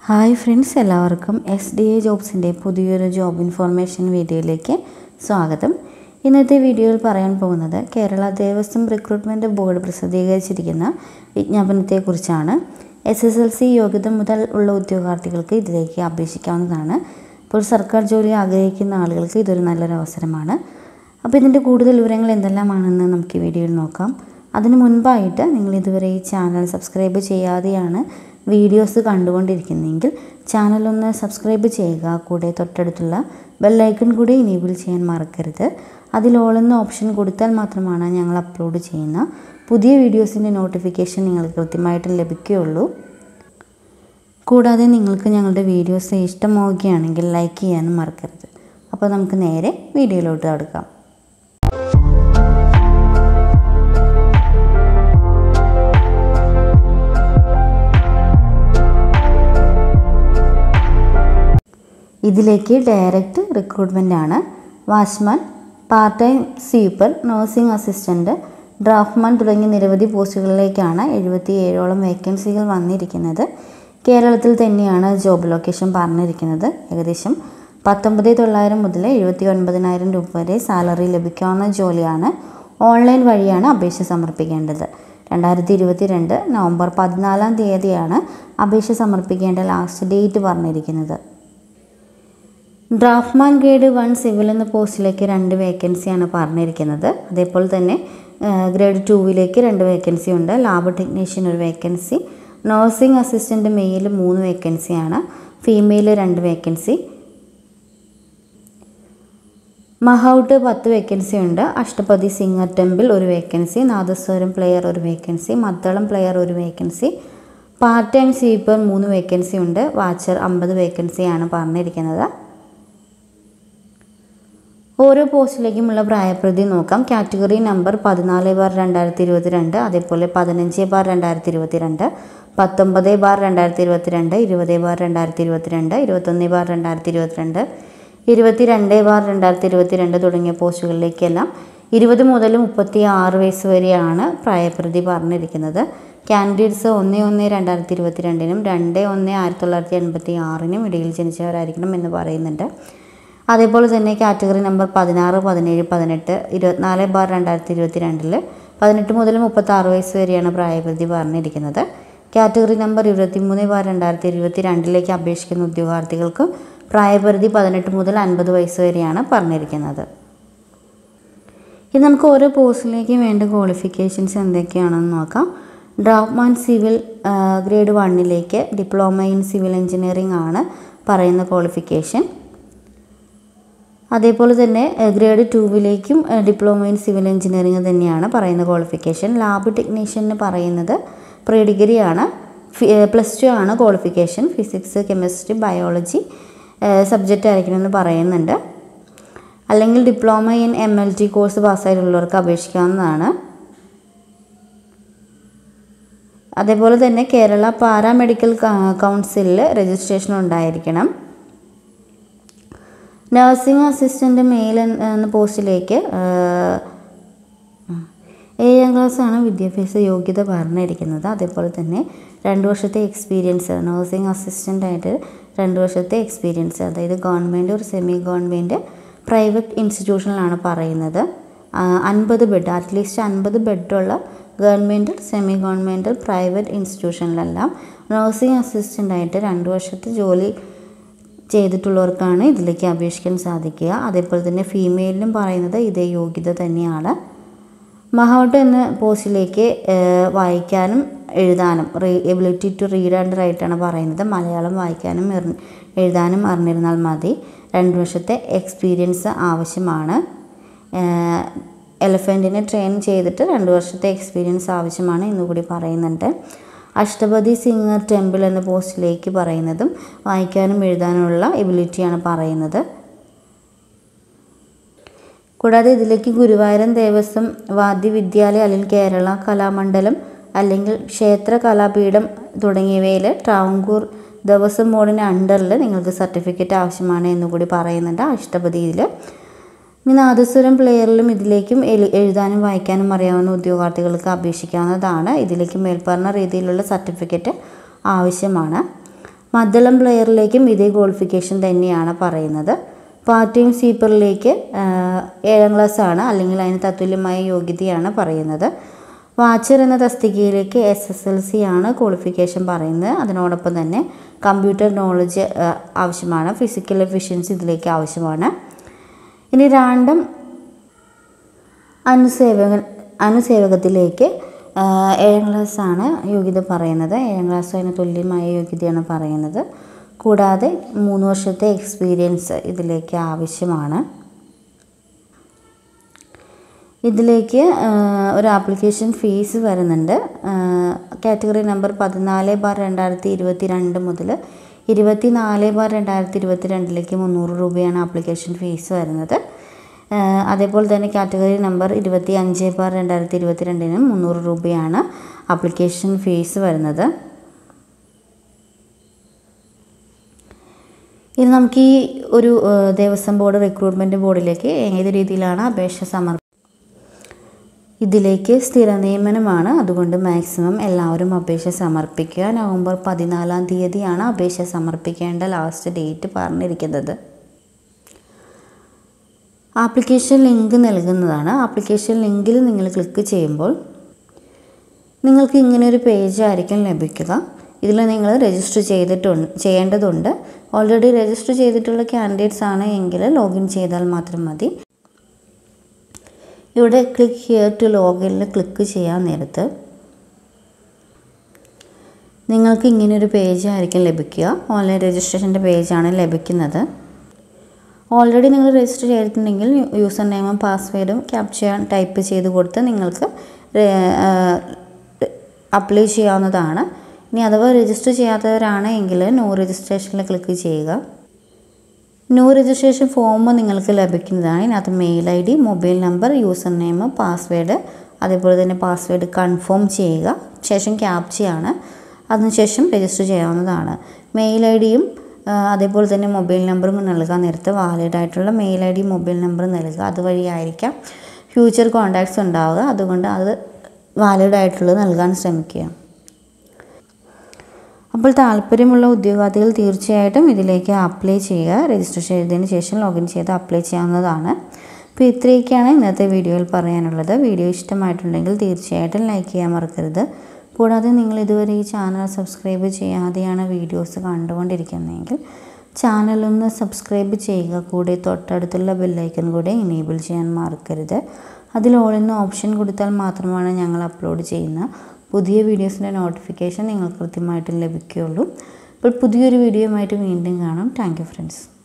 hi friends എല്ലാവർക്കും S D A ജോബ്സിൻ്റെ പുതിയൊരു ജോബ് ഇൻഫോർമേഷൻ വീഡിയോയിലേക്ക് സ്വാഗതം ഇന്നത്തെ വീഡിയോയിൽ പറയാൻ പോകുന്നത് കേരള ദേവസ്വം റിക്രൂട്ട്മെൻറ്റ് ബോർഡ് പ്രസിദ്ധീകരിച്ചിരിക്കുന്ന വിജ്ഞാപനത്തെക്കുറിച്ചാണ് എസ് എസ് എൽ സി യോഗ്യത മുതൽ ഉള്ള ഉദ്യോഗാർത്ഥികൾക്ക് ഇതിലേക്ക് അപേക്ഷിക്കാവുന്നതാണ് ഇപ്പോൾ സർക്കാർ ജോലി ആഗ്രഹിക്കുന്ന ആളുകൾക്ക് ഇതൊരു നല്ലൊരു അവസരമാണ് അപ്പോൾ ഇതിൻ്റെ കൂടുതൽ വിവരങ്ങൾ എന്തെല്ലാമാണെന്ന് നമുക്ക് ഈ വീഡിയോയിൽ നോക്കാം അതിന് മുൻപായിട്ട് നിങ്ങൾ ഇതുവരെ ഈ ചാനൽ സബ്സ്ക്രൈബ് ചെയ്യാതെയാണ് വീഡിയോസ് കണ്ടുകൊണ്ടിരിക്കുന്നതെങ്കിൽ ചാനൽ ഒന്ന് സബ്സ്ക്രൈബ് ചെയ്യുക കൂടെ തൊട്ടടുത്തുള്ള ബെല്ലൈക്കൺ കൂടി ഇനേബിൾ ചെയ്യാൻ മറക്കരുത് അതിൽ ഓളെന്ന ഓപ്ഷൻ കൊടുത്താൽ മാത്രമാണ് ഞങ്ങൾ അപ്ലോഡ് ചെയ്യുന്ന പുതിയ വീഡിയോസിൻ്റെ നോട്ടിഫിക്കേഷൻ നിങ്ങൾക്ക് കൃത്യമായിട്ട് ലഭിക്കുകയുള്ളൂ കൂടാതെ നിങ്ങൾക്ക് ഞങ്ങളുടെ വീഡിയോസ് ഇഷ്ടമാവുകയാണെങ്കിൽ ലൈക്ക് ചെയ്യാനും മറക്കരുത് അപ്പോൾ നമുക്ക് നേരെ വീഡിയോയിലോട്ട് കടക്കാം ഇതിലേക്ക് ഡയറക്റ്റ് റിക്രൂട്ട്മെൻ്റ് ആണ് watchman part time sweeper nursing assistant draftsman തുടങ്ങിയ നിരവധി പോസ്റ്റുകളിലേക്കാണ് എഴുപത്തി ഏഴോളം വേക്കൻസികൾ വന്നിരിക്കുന്നത് കേരളത്തിൽ തന്നെയാണ് ജോബ് ലൊക്കേഷൻ പറഞ്ഞിരിക്കുന്നത് ഏകദേശം പത്തൊമ്പത് തൊള്ളായിരം മുതൽ എഴുപത്തി ഒൻപതിനായിരം രൂപ വരെ സാലറി ലഭിക്കാവുന്ന ജോലിയാണ് ഓൺലൈൻ വഴിയാണ് അപേക്ഷ സമർപ്പിക്കേണ്ടത് രണ്ടായിരത്തി ഇരുപത്തി രണ്ട് നവംബർ പതിനാലാം തീയതിയാണ് അപേക്ഷ സമർപ്പിക്കേണ്ട ലാസ്റ്റ് ഡേറ്റ് പറഞ്ഞിരിക്കുന്നത് ഡ്രാഫ്റ്റ്മാൻ ഗ്രേഡ് വൺ സിവിൽ എന്ന പോസ്റ്റിലേക്ക് രണ്ട് വേക്കൻസിയാണ് പറഞ്ഞിരിക്കുന്നത് അതേപോലെ തന്നെ ഗ്രേഡ് ടൂവിലേക്ക് രണ്ട് വേക്കൻസി ഉണ്ട് ലാബ് ടെക്നീഷ്യൻ ഒരു വേക്കൻസി നഴ്സിംഗ് അസിസ്റ്റൻ്റ് മെയിൽ മൂന്ന് വേക്കൻസിയാണ് ഫീമെയിൽ രണ്ട് വേക്കൻസി മഹൗട്ട് പത്ത് വേക്കൻസി ഉണ്ട് അഷ്ടപതി സിംഗർ ടെമ്പിൾ ഒരു വേക്കൻസി നാദസ്വരം പ്ലെയർ ഒരു വേക്കൻസി മദ്ദളം പ്ലെയർ ഒരു വേക്കൻസി പാർട്ട് ടൈം സ്വീപ്പർ മൂന്ന് വേക്കൻസി ഉണ്ട് വാച്ചർ അമ്പത് വേക്കൻസിയാണ് പറഞ്ഞിരിക്കുന്നത് ഓരോ പോസ്റ്റിലേക്കുമുള്ള പ്രായപ്രതി നോക്കാം കാറ്റഗറി നമ്പർ പതിനാല് ബാർ രണ്ടായിരത്തി ഇരുപത്തി രണ്ട് അതേപോലെ പതിനഞ്ച് ബാർ രണ്ടായിരത്തി ഇരുപത്തി രണ്ട് പത്തൊമ്പത് ബാർ രണ്ടായിരത്തി ഇരുപത്തി രണ്ട് ഇരുപത് ബാർ രണ്ടായിരത്തി ഇരുപത്തി രണ്ട് ഇരുപത്തൊന്ന് ബാർ രണ്ടായിരത്തി ഇരുപത്തി രണ്ട് ഇരുപത്തി രണ്ട് ബാർ രണ്ടായിരത്തി ഇരുപത്തി രണ്ട് തുടങ്ങിയ പോസ്റ്റുകളിലേക്കെല്ലാം ഇരുപത് മുതൽ മുപ്പത്തി ആറ് വയസ്സ് വരെയാണ് പ്രായപ്രതി പറഞ്ഞിരിക്കുന്നത് കാൻഡിഡേറ്റ്സ് ഒന്ന് ഒന്ന് രണ്ടായിരത്തി ഇരുപത്തി രണ്ടിനും രണ്ട് ഒന്ന് ആയിരത്തി തൊള്ളായിരത്തി എൺപത്തി ആറിനും ഇടയിൽ ജനിച്ചവരായിരിക്കണം എന്ന് പറയുന്നുണ്ട് അതേപോലെ തന്നെ കാറ്റഗറി നമ്പർ പതിനാറ് പതിനേഴ് പതിനെട്ട് ഇരുപത്തിനാല് ബാർ രണ്ടായിരത്തി ഇരുപത്തി രണ്ടിൽ പതിനെട്ട് മുതൽ മുപ്പത്തി ആറ് വയസ്സ് വരെയാണ് പ്രായപരിധി പറഞ്ഞിരിക്കുന്നത് കാറ്റഗറി നമ്പർ ഇരുപത്തിമൂന്ന് ബാർ രണ്ടായിരത്തി ഇരുപത്തി രണ്ടിലേക്ക് അപേക്ഷിക്കുന്ന ഉദ്യോഗാർത്ഥികൾക്ക് പ്രായപരിധി പതിനെട്ട് മുതൽ അൻപത് വയസ്സ് വരെയാണ് പറഞ്ഞിരിക്കുന്നത് ഇനി നമുക്ക് ഓരോ പോസ്റ്റിലേക്ക് വേണ്ട ക്വാളിഫിക്കേഷൻസ് എന്തൊക്കെയാണെന്ന് നോക്കാം ഡ്രാഫ്റ്റ്മാൻ സിവിൽ ഗ്രേഡ് വണ്ണിലേക്ക് ഡിപ്ലോമ ഇൻ സിവിൽ എഞ്ചിനീയറിംഗ് ആണ് പറയുന്ന ക്വാളിഫിക്കേഷൻ അതേപോലെ തന്നെ ഗ്രേഡ് ടൂവിലേക്കും ഡിപ്ലോമ ഇൻ സിവിൽ എഞ്ചിനീയറിംഗ് തന്നെയാണ് പറയുന്ന ക്വാളിഫിക്കേഷൻ ലാബ് ടെക്നീഷ്യന് പറയുന്നത് പ്രീ ഡിഗ്രി ആണ് പ്ലസ് ടു ആണ് qualification physics chemistry biology subject ആയിരിക്കണമെന്ന് പറയുന്നുണ്ട് അല്ലെങ്കിൽ diploma in M L T course പാസ്സായിട്ടുള്ളവർക്ക് അപേക്ഷിക്കാവുന്നതാണ് അതേപോലെ തന്നെ കേരള പാരാമെഡിക്കൽ കൗൺസിലിൽ രജിസ്ട്രേഷൻ ഉണ്ടായിരിക്കണം നഴ്സിംഗ് അസിസ്റ്റൻ്റ് മെയിൽ എന്ന പോസ്റ്റിലേക്ക് ഏഴാം ക്ലാസ്സാണ് വിദ്യാഭ്യാസ യോഗ്യത പറഞ്ഞിരിക്കുന്നത് അതേപോലെ തന്നെ രണ്ട് വർഷത്തെ എക്സ്പീരിയൻസ് നഴ്സിംഗ് അസിസ്റ്റൻ്റായിട്ട് രണ്ട് വർഷത്തെ എക്സ്പീരിയൻസ് അതായത് ഗവൺമെൻറ് ഒരു സെമി ഗവൺമെൻറ് പ്രൈവറ്റ് ഇൻസ്റ്റിറ്റ്യൂഷനിലാണ് പറയുന്നത് അൻപത് ബെഡ് അറ്റ്ലീസ്റ്റ് അൻപത് ബെഡുള്ള ഗവൺമെൻറ് സെമി ഗവൺമെൻറ് പ്രൈവറ്റ് ഇൻസ്റ്റിറ്റ്യൂഷനിലെല്ലാം നഴ്സിംഗ് അസിസ്റ്റൻ്റായിട്ട് രണ്ട് വർഷത്തെ ജോലി ചെയ്തിട്ടുള്ളവർക്കാണ് ഇതിലേക്ക് അപേക്ഷിക്കാൻ സാധിക്കുക അതേപോലെ തന്നെ ഫീമെയിലിനും പറയുന്നത് ഇതേ യോഗ്യത തന്നെയാണ് മഹൗട്ട് എന്ന പോസ്റ്റിലേക്ക് വായിക്കാനും എഴുതാനും re ability to read and write ആണ് പറയുന്നത് മലയാളം വായിക്കാനും എഴുതാനും അറിഞ്ഞിരുന്നാൽ മതി രണ്ട് വർഷത്തെ എക്സ്പീരിയൻസ് ആവശ്യമാണ് എലഫൻറ്റിനെ ട്രെയിൻ ചെയ്തിട്ട് രണ്ട് വർഷത്തെ എക്സ്പീരിയൻസ് ആവശ്യമാണ് എന്നുകൂടി പറയുന്നുണ്ട് അഷ്ടപതി സിംഗർ ടെമ്പിൾ എന്ന പോസ്റ്റിലേക്ക് പറയുന്നതും വായിക്കാനും എഴുതാനുമുള്ള എബിലിറ്റിയാണ് പറയുന്നത് കൂടാതെ ഇതിലേക്ക് ഗുരുവായൂരം ദേവസ്വം വാദ്യവിദ്യാലയ അല്ലെങ്കിൽ കേരള കലാമണ്ഡലം അല്ലെങ്കിൽ ക്ഷേത്ര കലാപീഠം തുടങ്ങിയവയിൽ ട്രാവൻകൂർ ദേവസ്വം ബോർഡിൻ്റെ അണ്ടറിൽ നിങ്ങൾക്ക് സർട്ടിഫിക്കറ്റ് ആവശ്യമാണ് എന്നുകൂടി പറയുന്നുണ്ട് അഷ്ടപതിയിൽ ഇനി നാദസ്വരം പ്ലെയറിലും ഇതിലേക്കും എഴുതാനും വായിക്കാനും അറിയാവുന്ന ഉദ്യോഗാർത്ഥികൾക്ക് അപേക്ഷിക്കാവുന്നതാണ് ഇതിലേക്ക് മേൽപ്പറഞ്ഞ രീതിയിലുള്ള സർട്ടിഫിക്കറ്റ് ആവശ്യമാണ് മദ്ദളം പ്ലെയറിലേക്കും ഇതേ ക്വാളിഫിക്കേഷൻ തന്നെയാണ് പറയുന്നത് പാർട്ട് ടൈം സ്വീപ്പറിലേക്ക് ഏഴാം ക്ലാസ് ആണ് അല്ലെങ്കിൽ അതിന് തത്തുല്യമായ യോഗ്യതയാണ് പറയുന്നത് വാച്ചർ എന്ന തസ്തികയിലേക്ക് എസ് എസ് എൽ സി ആണ് ക്വാളിഫിക്കേഷൻ പറയുന്നത് അതിനോടൊപ്പം തന്നെ കമ്പ്യൂട്ടർ നോളജ് ആവശ്യമാണ് ഫിസിക്കൽ എഫിഷ്യൻസി ഇതിലേക്ക് ആവശ്യമാണ് ഇനി റാൻഡം അനുസേവക അനുസേവകത്തിലേക്ക് ഏഴാം ക്ലാസ്സാണ് യോഗ്യത പറയുന്നത് ഏഴാം ക്ലാസ് അതിന് തുല്യമായ യോഗ്യതയാണ് പറയുന്നത് കൂടാതെ മൂന്ന് വർഷത്തെ എക്സ്പീരിയൻസ് ഇതിലേക്ക് ആവശ്യമാണ് ഇതിലേക്ക് ഒരു ആപ്ലിക്കേഷൻ ഫീസ് വരുന്നുണ്ട് കാറ്റഗറി നമ്പർ പതിനാല് ബാർ രണ്ടായിരത്തി ഇരുപത്തി രണ്ട് മുതൽ ഇരുപത്തി നാല് ബാർ രണ്ടായിരത്തി ഇരുപത്തി രണ്ടിലേക്ക് മുന്നൂറ് രൂപയാണ് ആപ്ലിക്കേഷൻ ഫീസ് വരുന്നത് അതേപോലെ തന്നെ കാറ്റഗറി നമ്പർ ഇരുപത്തി അഞ്ച് ബാർ രണ്ടായിരത്തി ഇരുപത്തി രണ്ടിനും മുന്നൂറ് രൂപയാണ് ആപ്ലിക്കേഷൻ ഫീസ് വരുന്നത് ഇനി നമുക്ക് ഈ ഒരു ദേവസ്വം ബോർഡ് റിക്രൂട്ട്മെൻറ്റ് ബോർഡിലേക്ക് ഏത് രീതിയിലാണ് അപേക്ഷ സമർപ്പ ഇതിലേക്ക് സ്ഥിര നിയമനമാണ് അതുകൊണ്ട് മാക്സിമം എല്ലാവരും അപേക്ഷ സമർപ്പിക്കുക നവംബർ പതിനാലാം തീയതിയാണ് അപേക്ഷ സമർപ്പിക്കേണ്ട ലാസ്റ്റ് ഡേറ്റ് പറഞ്ഞിരിക്കുന്നത് ആപ്ലിക്കേഷൻ ലിങ്ക് നൽകുന്നതാണ് ആപ്ലിക്കേഷൻ ലിങ്കിൽ നിങ്ങൾ ക്ലിക്ക് ചെയ്യുമ്പോൾ നിങ്ങൾക്ക് ഇങ്ങനെ ഒരു പേജ് ആയിരിക്കും ലഭിക്കുക ഇതിൽ നിങ്ങൾ രജിസ്റ്റർ ചെയ്തിട്ടുണ്ട് ചെയ്യേണ്ടതുണ്ട് ഓൾറെഡി രജിസ്റ്റർ ചെയ്തിട്ടുള്ള കാൻഡിഡേറ്റ്സ് ആണ് എങ്കിൽ ലോഗിൻ ചെയ്താൽ മാത്രം മതി ഇവിടെ ക്ലിക്ക് ഹിയർ ടു ലോഗിനിൽ ക്ലിക്ക് ചെയ്യാൻ നേരത്ത് നിങ്ങൾക്ക് ഇങ്ങനൊരു പേജ് ആയിരിക്കും ലഭിക്കുക ഓൺലൈൻ രജിസ്ട്രേഷൻ്റെ പേജാണ് ലഭിക്കുന്നത് ഓൾറെഡി നിങ്ങൾ രജിസ്റ്റർ ചെയ്തിട്ടുണ്ടെങ്കിൽ യൂസർ നെയിമും പാസ്വേഡും ക്യാപ്ചർ ടൈപ്പ് ചെയ്ത് കൊടുത്ത് നിങ്ങൾക്ക് അപ്ലൈ ചെയ്യാവുന്നതാണ് ഇനി അഥവാ രജിസ്റ്റർ ചെയ്യാത്തവരാണ് എങ്കിൽ നോ രജിസ്ട്രേഷനിൽ ക്ലിക്ക് ചെയ്യുക ന്യൂ രജിസ്ട്രേഷൻ ഫോം നിങ്ങൾക്ക് ലഭിക്കുന്നതാണ് ഇതിനകത്ത് mail I D mobile number user name password അതേപോലെ തന്നെ പാസ്വേഡ് കൺഫേം ചെയ്യുക ശേഷം ക്യാപ്ചയാണ് അതിനുശേഷം രജിസ്റ്റർ ചെയ്യാവുന്നതാണ് മെയിൽ ഐ ഡിയും അതേപോലെ തന്നെ മൊബൈൽ നമ്പറും നൽകാൻ നേരത്ത് വാലിഡ് ആയിട്ടുള്ള mail I D mobile number നൽകുക അതുവഴിയായിരിക്കാം ഫ്യൂച്ചർ കോൺടാക്ട്സ് ഉണ്ടാവുക അതുകൊണ്ട് അത് വാലിഡ് ആയിട്ടുള്ളത് നൽകാൻ ശ്രമിക്കുക അപ്പോൾ താല്പര്യമുള്ള ഉദ്യോഗാർത്ഥികൾ തീർച്ചയായിട്ടും ഇതിലേക്ക് അപ്ലൈ ചെയ്യുക രജിസ്റ്റർ ചെയ്തതിന് ശേഷം ലോഗിൻ ചെയ്ത് അപ്ലൈ ചെയ്യാവുന്നതാണ് അപ്പോൾ ഇത്രയൊക്കെയാണ് ഇന്നത്തെ വീഡിയോയിൽ പറയാനുള്ളത് വീഡിയോ ഇഷ്ടമായിട്ടുണ്ടെങ്കിൽ തീർച്ചയായിട്ടും ലൈക്ക് ചെയ്യാൻ മറക്കരുത് കൂടാതെ നിങ്ങൾ ഇതുവരെ ഈ ചാനൽ സബ്സ്ക്രൈബ് ചെയ്യാതെയാണ് വീഡിയോസ് കണ്ടുകൊണ്ടിരിക്കുന്നതെങ്കിൽ ചാനലൊന്ന് സബ്സ്ക്രൈബ് ചെയ്യുക കൂടെ തൊട്ടടുത്തുള്ള ബെല്ലൈക്കൺ കൂടെ ഇനേബിൾ ചെയ്യാൻ മറക്കരുത് അതിൽ ഓൾ എന്ന ഓപ്ഷൻ കൊടുത്താൽ മാത്രമാണ് ഞങ്ങൾ അപ്ലോഡ് ചെയ്യുന്ന പുതിയ വീഡിയോസിൻ്റെ നോട്ടിഫിക്കേഷൻ നിങ്ങൾക്ക് കൃത്യമായിട്ട് ലഭിക്കുകയുള്ളൂ അപ്പോൾ പുതിയൊരു വീഡിയോയുമായിട്ട് വീണ്ടും കാണാം താങ്ക് യു ഫ്രണ്ട്സ്